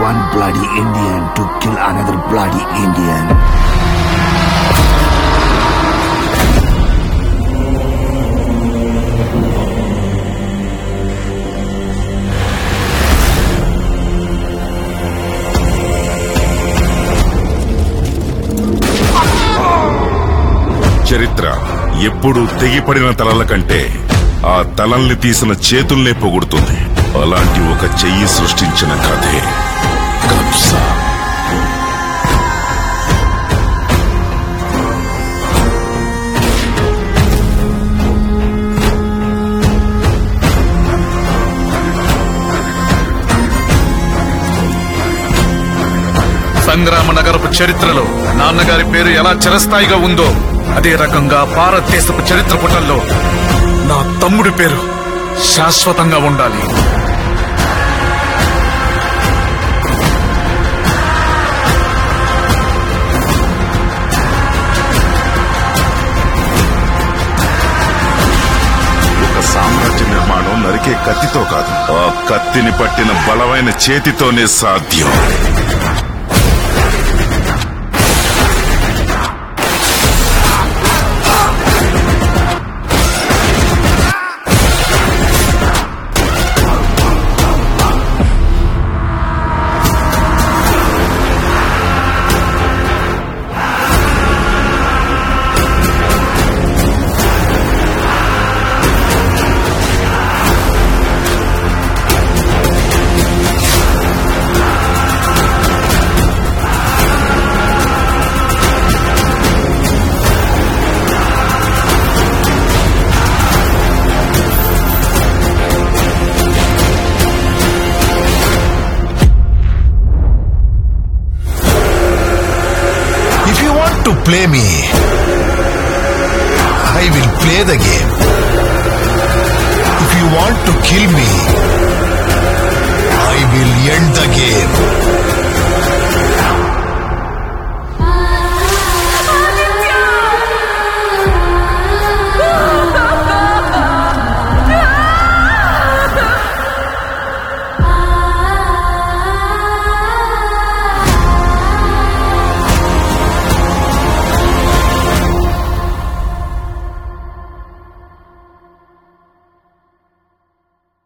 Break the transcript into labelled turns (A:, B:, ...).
A: one bloody Indian to kill another bloody Indian.
B: చరిత్ర ఎప్పుడు తెగిపడిన తలల కంటే ఆ తలల్ని తీసిన చేతుల్నే పొగుడుతుంది అలాంటి ఒక చెయ్యి సృష్టించిన కథే కబ్జా
C: సంగ్రామ నగరపు చరిత్రలో నాన్నగారి పేరు ఎలా చిరస్థాయిగా ఉందో అదే రకంగా భారతదేశపు చరిత్ర పుటల్లో నా తమ్ముడి పేరు శాశ్వతంగా ఉండాలి
B: ఒక సామ్రాజ్య నిర్మాణం నరికే కత్తితో కాదు ఆ కత్తిని పట్టిన బలమైన చేతితోనే సాధ్యం
D: If you want to play me, I will play the game. If you want to kill me, I will